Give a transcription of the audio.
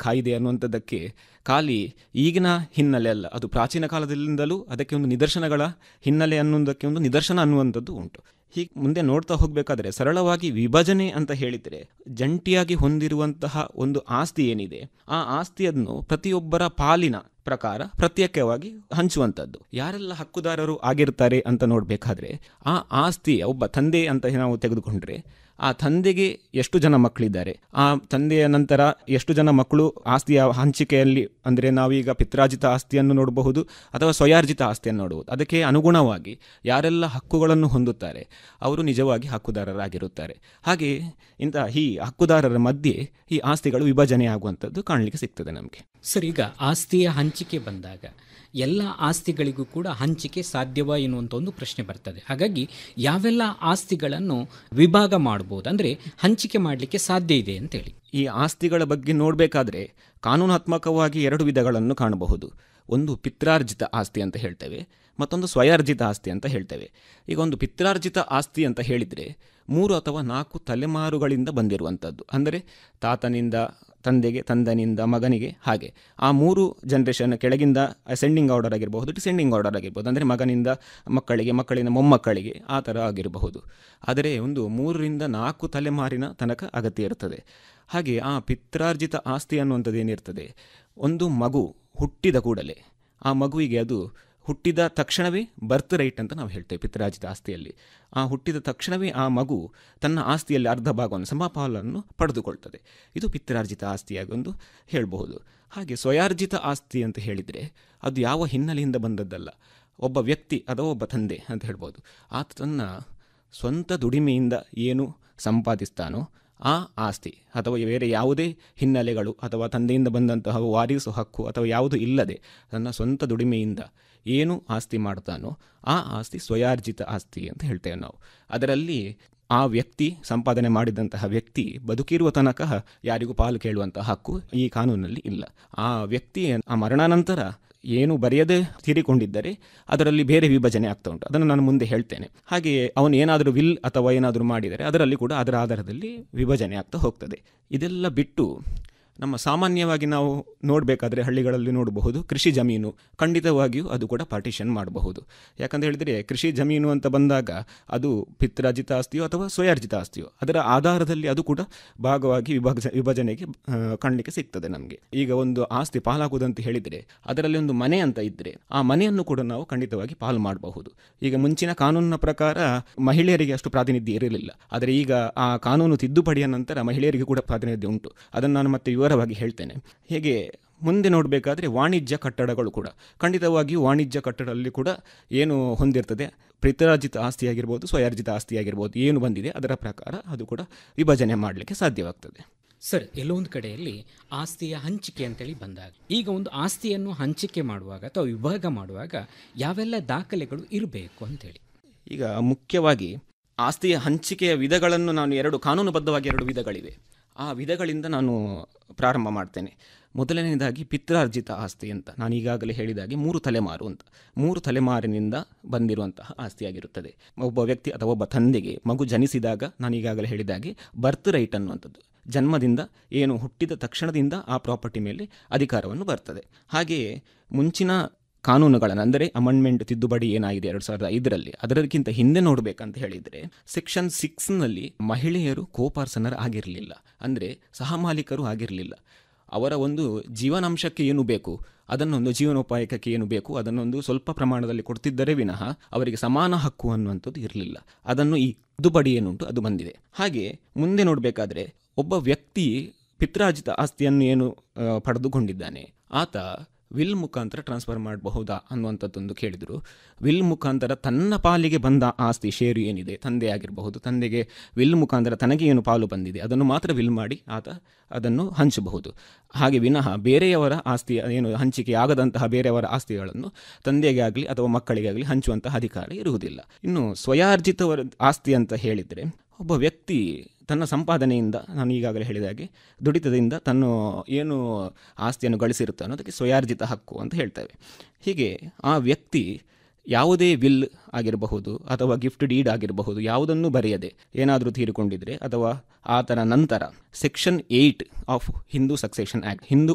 ಕಾಯಿದೆ ಅನ್ನುವಂಥದ್ದಕ್ಕೆ ಖಾಲಿ ಈಗಿನ ಹಿನ್ನೆಲೆ ಅಲ್ಲ ಅದು ಪ್ರಾಚೀನ ಕಾಲದಿಂದಲೂ ಅದಕ್ಕೆ ಒಂದು ನಿದರ್ಶನಗಳ ಹಿನ್ನೆಲೆ ಅನ್ನೋದಕ್ಕೆ ಒಂದು ನಿದರ್ಶನ ಅನ್ನುವಂಥದ್ದು ಉಂಟು ಹೀಗೆ ಮುಂದೆ ನೋಡ್ತಾ ಹೋಗಬೇಕಾದ್ರೆ ಸರಳವಾಗಿ ವಿಭಜನೆ ಅಂತ ಹೇಳಿದರೆ ಜಂಟಿಯಾಗಿ ಹೊಂದಿರುವಂತಹ ಒಂದು ಆಸ್ತಿ ಏನಿದೆ ಆ ಆಸ್ತಿಯನ್ನು ಪ್ರತಿಯೊಬ್ಬರ ಪಾಲಿನ ಪ್ರಕಾರ ಪ್ರತ್ಯೇಕವಾಗಿ ಹಂಚುವಂಥದ್ದು ಯಾರೆಲ್ಲ ಹಕ್ಕುದಾರರು ಆಗಿರ್ತಾರೆ ಅಂತ ನೋಡಬೇಕಾದ್ರೆ ಆ ಆಸ್ತಿಯ ಒಬ್ಬ ತಂದೆ ಅಂತ ನಾವು ತೆಗೆದುಕೊಂಡ್ರೆ ಆ ತಂದೆಗೆ ಎಷ್ಟು ಜನ ಮಕ್ಕಳಿದ್ದಾರೆ ಆ ತಂದೆಯ ನಂತರ ಎಷ್ಟು ಜನ ಮಕ್ಕಳು ಆಸ್ತಿಯ ಹಂಚಿಕೆಯಲ್ಲಿ ಅಂದರೆ ನಾವೀಗ ಪಿತ್ರಾರ್ಜಿತ ಆಸ್ತಿಯನ್ನು ನೋಡಬಹುದು ಅಥವಾ ಸ್ವಯಾರ್ಜಿತ ಆಸ್ತಿಯನ್ನು ನೋಡಬಹುದು ಅದಕ್ಕೆ ಅನುಗುಣವಾಗಿ ಯಾರೆಲ್ಲ ಹಕ್ಕುಗಳನ್ನು ಹೊಂದುತ್ತಾರೆ ಅವರು ನಿಜವಾಗಿ ಹಕ್ಕುದಾರರಾಗಿರುತ್ತಾರೆ ಹಾಗೆ ಇಂತಹ ಈ ಹಕ್ಕುದಾರರ ಮಧ್ಯೆ ಈ ಆಸ್ತಿಗಳು ವಿಭಜನೆ ಆಗುವಂಥದ್ದು ಕಾಣಲಿಕ್ಕೆ ಸಿಗ್ತದೆ ನಮಗೆ ಸರ್ ಈಗ ಆಸ್ತಿಯ ಹಂಚಿಕೆ ಬಂದಾಗ ಎಲ್ಲ ಆಸ್ತಿಗಳಿಗೂ ಕೂಡ ಹಂಚಿಕೆ ಸಾಧ್ಯವಾ ಎನ್ನುವಂಥ ಒಂದು ಪ್ರಶ್ನೆ ಬರ್ತದೆ ಹಾಗಾಗಿ ಯಾವೆಲ್ಲ ಆಸ್ತಿಗಳನ್ನು ವಿಭಾಗ ಮಾಡ್ಬೋದು ಅಂದರೆ ಹಂಚಿಕೆ ಮಾಡಲಿಕ್ಕೆ ಸಾಧ್ಯ ಇದೆ ಅಂತೇಳಿ ಈ ಆಸ್ತಿಗಳ ಬಗ್ಗೆ ನೋಡಬೇಕಾದ್ರೆ ಕಾನೂನಾತ್ಮಕವಾಗಿ ಎರಡು ವಿಧಗಳನ್ನು ಕಾಣಬಹುದು ಒಂದು ಪಿತ್ರಾರ್ಜಿತ ಆಸ್ತಿ ಅಂತ ಹೇಳ್ತೇವೆ ಮತ್ತೊಂದು ಸ್ವಯಾರ್ಜಿತ ಆಸ್ತಿ ಅಂತ ಹೇಳ್ತೇವೆ ಈಗ ಒಂದು ಪಿತ್ರಾರ್ಜಿತ ಆಸ್ತಿ ಅಂತ ಹೇಳಿದರೆ ಮೂರು ಅಥವಾ ನಾಲ್ಕು ತಲೆಮಾರುಗಳಿಂದ ಬಂದಿರುವಂಥದ್ದು ಅಂದರೆ ತಾತನಿಂದ ತಂದೆಗೆ ತಂದನಿಂದ ಮಗನಿಗೆ ಹಾಗೆ ಆ ಮೂರು ಜನ್ರೇಷನ್ ಕೆಳಗಿಂದ ಅಸೆಂಡಿಂಗ್ ಆರ್ಡರ್ ಆಗಿರಬಹುದು ಡಿಸೆಂಡಿಂಗ್ ಆರ್ಡರ್ ಆಗಿರ್ಬೋದು ಅಂದರೆ ಮಗನಿಂದ ಮಕ್ಕಳಿಗೆ ಮಕ್ಕಳಿಂದ ಮೊಮ್ಮಕ್ಕಳಿಗೆ ಆ ಥರ ಆಗಿರಬಹುದು ಆದರೆ ಒಂದು ಮೂರರಿಂದ ನಾಲ್ಕು ತಲೆಮಾರಿನ ತನಕ ಅಗತ್ಯ ಇರ್ತದೆ ಹಾಗೆ ಆ ಪಿತ್ರಾರ್ಜಿತ ಆಸ್ತಿ ಅನ್ನುವಂಥದ್ದು ಏನಿರ್ತದೆ ಒಂದು ಮಗು ಹುಟ್ಟಿದ ಕೂಡಲೇ ಆ ಮಗುವಿಗೆ ಅದು ಹುಟ್ಟಿದ ತಕ್ಷಣವೇ ಬರ್ತ್ ರೈಟ್ ಅಂತ ನಾವು ಹೇಳ್ತೇವೆ ಪಿತ್ರಾರ್ಜಿತ ಆಸ್ತಿಯಲ್ಲಿ ಆ ಹುಟ್ಟಿದ ತಕ್ಷಣವೇ ಆ ಮಗು ತನ್ನ ಆಸ್ತಿಯಲ್ಲಿ ಅರ್ಧ ಭಾಗವನ್ನು ಸಮಪಾಲನ್ನು ಪಡೆದುಕೊಳ್ತದೆ ಇದು ಪಿತ್ರಾರ್ಜಿತ ಆಸ್ತಿಯಾಗಿ ಒಂದು ಹೇಳಬಹುದು ಹಾಗೆ ಸ್ವಯಾರ್ಜಿತ ಆಸ್ತಿ ಅಂತ ಹೇಳಿದರೆ ಅದು ಯಾವ ಹಿನ್ನೆಲೆಯಿಂದ ಬಂದದ್ದಲ್ಲ ಒಬ್ಬ ವ್ಯಕ್ತಿ ಅಥವಾ ಒಬ್ಬ ತಂದೆ ಅಂತ ಹೇಳ್ಬೋದು ಆತ ತನ್ನ ಸ್ವಂತ ದುಡಿಮೆಯಿಂದ ಏನು ಸಂಪಾದಿಸ್ತಾನೋ ಆ ಆಸ್ತಿ ಅಥವಾ ಬೇರೆ ಯಾವುದೇ ಹಿನ್ನೆಲೆಗಳು ಅಥವಾ ತಂದೆಯಿಂದ ಬಂದಂತಹ ವಾರಿಸು ಹಕ್ಕು ಅಥವಾ ಯಾವುದು ಇಲ್ಲದೆ ತನ್ನ ಸ್ವಂತ ದುಡಿಮೆಯಿಂದ ಏನು ಆಸ್ತಿ ಮಾಡ್ತಾನೋ ಆ ಆಸ್ತಿ ಸ್ವಯಾರ್ಜಿತ ಆಸ್ತಿ ಅಂತ ಹೇಳ್ತೇವೆ ನಾವು ಅದರಲ್ಲಿ ಆ ವ್ಯಕ್ತಿ ಸಂಪಾದನೆ ಮಾಡಿದಂತಹ ವ್ಯಕ್ತಿ ಬದುಕಿರುವ ತನಕ ಯಾರಿಗೂ ಪಾಲು ಕೇಳುವಂತಹ ಹಕ್ಕು ಈ ಕಾನೂನಲ್ಲಿ ಇಲ್ಲ ಆ ವ್ಯಕ್ತಿ ಆ ಮರಣಾನಂತರ ಏನು ಬರೆಯದೆ ತೀರಿಕೊಂಡಿದ್ದರೆ ಅದರಲ್ಲಿ ಬೇರೆ ವಿಭಜನೆ ಆಗ್ತಾ ಉಂಟು ಅದನ್ನು ನಾನು ಮುಂದೆ ಹೇಳ್ತೇನೆ ಹಾಗೆಯೇ ಅವನು ಏನಾದರೂ ವಿಲ್ ಅಥವಾ ಏನಾದರೂ ಮಾಡಿದರೆ ಅದರಲ್ಲಿ ಕೂಡ ಅದರ ಆಧಾರದಲ್ಲಿ ವಿಭಜನೆ ಆಗ್ತಾ ಹೋಗ್ತದೆ ಇದೆಲ್ಲ ಬಿಟ್ಟು ನಮ್ಮ ಸಾಮಾನ್ಯವಾಗಿ ನಾವು ನೋಡಬೇಕಾದ್ರೆ ಹಳ್ಳಿಗಳಲ್ಲಿ ನೋಡಬಹುದು ಕೃಷಿ ಜಮೀನು ಖಂಡಿತವಾಗಿಯೂ ಅದು ಕೂಡ ಪಾರ್ಟಿಷನ್ ಮಾಡಬಹುದು ಯಾಕಂತ ಹೇಳಿದರೆ ಕೃಷಿ ಜಮೀನು ಅಂತ ಬಂದಾಗ ಅದು ಪಿತ್ರಾರ್ಜಿತ ಆಸ್ತಿಯೋ ಅಥವಾ ಸ್ವಯಾರ್ಜಿತ ಆಸ್ತಿಯೋ ಅದರ ಆಧಾರದಲ್ಲಿ ಅದು ಕೂಡ ಭಾಗವಾಗಿ ವಿಭಜ ವಿಭಜನೆಗೆ ಕಾಣಲಿಕ್ಕೆ ಸಿಗ್ತದೆ ನಮಗೆ ಈಗ ಒಂದು ಆಸ್ತಿ ಪಾಲಾಗುವುದಂತ ಹೇಳಿದರೆ ಅದರಲ್ಲಿ ಒಂದು ಮನೆ ಅಂತ ಇದ್ದರೆ ಆ ಮನೆಯನ್ನು ಕೂಡ ನಾವು ಖಂಡಿತವಾಗಿ ಪಾಲು ಮಾಡಬಹುದು ಈಗ ಮುಂಚಿನ ಕಾನೂನಿನ ಪ್ರಕಾರ ಮಹಿಳೆಯರಿಗೆ ಅಷ್ಟು ಪ್ರಾತಿನಿಧ್ಯ ಇರಲಿಲ್ಲ ಆದರೆ ಈಗ ಆ ಕಾನೂನು ತಿದ್ದುಪಡಿಯ ನಂತರ ಮಹಿಳೆಯರಿಗೆ ಕೂಡ ಪ್ರಾತಿನಿಧ್ಯ ಉಂಟು ಅದನ್ನು ನಾನು ಮತ್ತೆ ವಿವರವಾಗಿ ಹೇಳ್ತೇನೆ ಹೇಗೆ ಮುಂದೆ ನೋಡಬೇಕಾದ್ರೆ ವಾಣಿಜ್ಯ ಕಟ್ಟಡಗಳು ಕೂಡ ಖಂಡಿತವಾಗಿಯೂ ವಾಣಿಜ್ಯ ಕಟ್ಟಡದಲ್ಲಿ ಕೂಡ ಏನು ಹೊಂದಿರ್ತದೆ ಪಿತ್ರಾರ್ಜಿತ ಆಸ್ತಿ ಆಗಿರ್ಬೋದು ಸ್ವಯಾರ್ಜಿತ ಆಸ್ತಿ ಆಗಿರ್ಬೋದು ಏನು ಬಂದಿದೆ ಅದರ ಪ್ರಕಾರ ಅದು ಕೂಡ ವಿಭಜನೆ ಮಾಡಲಿಕ್ಕೆ ಸಾಧ್ಯವಾಗ್ತದೆ ಸರ್ ಎಲ್ಲೊಂದು ಕಡೆಯಲ್ಲಿ ಆಸ್ತಿಯ ಹಂಚಿಕೆ ಅಂತೇಳಿ ಬಂದಾಗ ಈಗ ಒಂದು ಆಸ್ತಿಯನ್ನು ಹಂಚಿಕೆ ಮಾಡುವಾಗ ಅಥವಾ ವಿಭಾಗ ಮಾಡುವಾಗ ಯಾವೆಲ್ಲ ದಾಖಲೆಗಳು ಇರಬೇಕು ಅಂತೇಳಿ ಈಗ ಮುಖ್ಯವಾಗಿ ಆಸ್ತಿಯ ಹಂಚಿಕೆಯ ವಿಧಗಳನ್ನು ನಾನು ಎರಡು ಕಾನೂನುಬದ್ಧವಾಗಿ ಎರಡು ವಿಧಗಳಿವೆ ಆ ವಿಧಗಳಿಂದ ನಾನು ಪ್ರಾರಂಭ ಮಾಡ್ತೇನೆ ಮೊದಲನೇದಾಗಿ ಪಿತ್ರಾರ್ಜಿತ ಆಸ್ತಿ ಅಂತ ನಾನು ಈಗಾಗಲೇ ಹೇಳಿದಾಗೆ ಮೂರು ತಲೆಮಾರು ಅಂತ ಮೂರು ತಲೆಮಾರಿನಿಂದ ಬಂದಿರುವಂತಹ ಆಸ್ತಿಯಾಗಿರುತ್ತದೆ ಒಬ್ಬ ವ್ಯಕ್ತಿ ಅಥವಾ ಒಬ್ಬ ತಂದೆಗೆ ಮಗು ಜನಿಸಿದಾಗ ನಾನು ಈಗಾಗಲೇ ಹೇಳಿದಾಗೆ ಬರ್ತ್ ರೈಟ್ ಅನ್ನುವಂಥದ್ದು ಜನ್ಮದಿಂದ ಏನು ಹುಟ್ಟಿದ ತಕ್ಷಣದಿಂದ ಆ ಪ್ರಾಪರ್ಟಿ ಮೇಲೆ ಅಧಿಕಾರವನ್ನು ಬರ್ತದೆ ಹಾಗೆಯೇ ಮುಂಚಿನ ಕಾನೂನುಗಳನ್ನು ಅಂದರೆ ಅಮೆಂಡ್ಮೆಂಟ್ ತಿದ್ದುಪಡಿ ಏನಾಗಿದೆ ಎರಡು ಸಾವಿರದ ಐದರಲ್ಲಿ ಅದರಕ್ಕಿಂತ ಹಿಂದೆ ನೋಡಬೇಕಂತ ಹೇಳಿದರೆ ಸೆಕ್ಷನ್ ಸಿಕ್ಸ್ನಲ್ಲಿ ಮಹಿಳೆಯರು ಕೋಪಾರ್ಸನರ್ ಆಗಿರಲಿಲ್ಲ ಅಂದರೆ ಸಹಮಾಲೀಕರು ಆಗಿರಲಿಲ್ಲ ಅವರ ಒಂದು ಜೀವನಾಂಶಕ್ಕೆ ಏನು ಬೇಕು ಅದನ್ನೊಂದು ಜೀವನೋಪಾಯಕಕ್ಕೆ ಏನು ಬೇಕು ಅದನ್ನೊಂದು ಸ್ವಲ್ಪ ಪ್ರಮಾಣದಲ್ಲಿ ಕೊಡ್ತಿದ್ದರೆ ವಿನಃ ಅವರಿಗೆ ಸಮಾನ ಹಕ್ಕು ಅನ್ನುವಂಥದ್ದು ಇರಲಿಲ್ಲ ಅದನ್ನು ಈ ತಿದ್ದುಪಡಿ ಏನುಂಟು ಅದು ಬಂದಿದೆ ಹಾಗೆ ಮುಂದೆ ನೋಡಬೇಕಾದ್ರೆ ಒಬ್ಬ ವ್ಯಕ್ತಿ ಪಿತ್ರಾರ್ಜಿತ ಆಸ್ತಿಯನ್ನು ಏನು ಪಡೆದುಕೊಂಡಿದ್ದಾನೆ ಆತ ವಿಲ್ ಮುಖಾಂತರ ಟ್ರಾನ್ಸ್ಫರ್ ಮಾಡಬಹುದಾ ಅನ್ನುವಂಥದ್ದೊಂದು ಕೇಳಿದರು ವಿಲ್ ಮುಖಾಂತರ ತನ್ನ ಪಾಲಿಗೆ ಬಂದ ಆಸ್ತಿ ಷೇರು ಏನಿದೆ ತಂದೆ ಆಗಿರಬಹುದು ತಂದೆಗೆ ವಿಲ್ ಮುಖಾಂತರ ತನಗೆ ಏನು ಪಾಲು ಬಂದಿದೆ ಅದನ್ನು ಮಾತ್ರ ವಿಲ್ ಮಾಡಿ ಆತ ಅದನ್ನು ಹಂಚಬಹುದು ಹಾಗೆ ವಿನಃ ಬೇರೆಯವರ ಆಸ್ತಿ ಏನು ಹಂಚಿಕೆ ಆಗದಂತಹ ಬೇರೆಯವರ ಆಸ್ತಿಗಳನ್ನು ತಂದೆಗೆ ಆಗಲಿ ಅಥವಾ ಮಕ್ಕಳಿಗೆ ಆಗಲಿ ಹಂಚುವಂತಹ ಅಧಿಕಾರ ಇರುವುದಿಲ್ಲ ಇನ್ನು ಸ್ವಯಾರ್ಜಿತವರ ಆಸ್ತಿ ಅಂತ ಹೇಳಿದರೆ ಒಬ್ಬ ವ್ಯಕ್ತಿ ತನ್ನ ಸಂಪಾದನೆಯಿಂದ ನಾನು ಈಗಾಗಲೇ ಹೇಳಿದ ಹಾಗೆ ದುಡಿತದಿಂದ ತನ್ನ ಏನು ಆಸ್ತಿಯನ್ನು ಗಳಿಸಿರುತ್ತಾನೋ ಅದಕ್ಕೆ ಸ್ವಯಾರ್ಜಿತ ಹಕ್ಕು ಅಂತ ಹೇಳ್ತೇವೆ ಹೀಗೆ ಆ ವ್ಯಕ್ತಿ ಯಾವುದೇ ವಿಲ್ ಆಗಿರಬಹುದು ಅಥವಾ ಗಿಫ್ಟ್ ಡೀಡ್ ಆಗಿರಬಹುದು ಯಾವುದನ್ನು ಬರೆಯದೆ ಏನಾದರೂ ತೀರಿಕೊಂಡಿದ್ರೆ ಅಥವಾ ಆತನ ನಂತರ section eight of Hindu succession act Hindu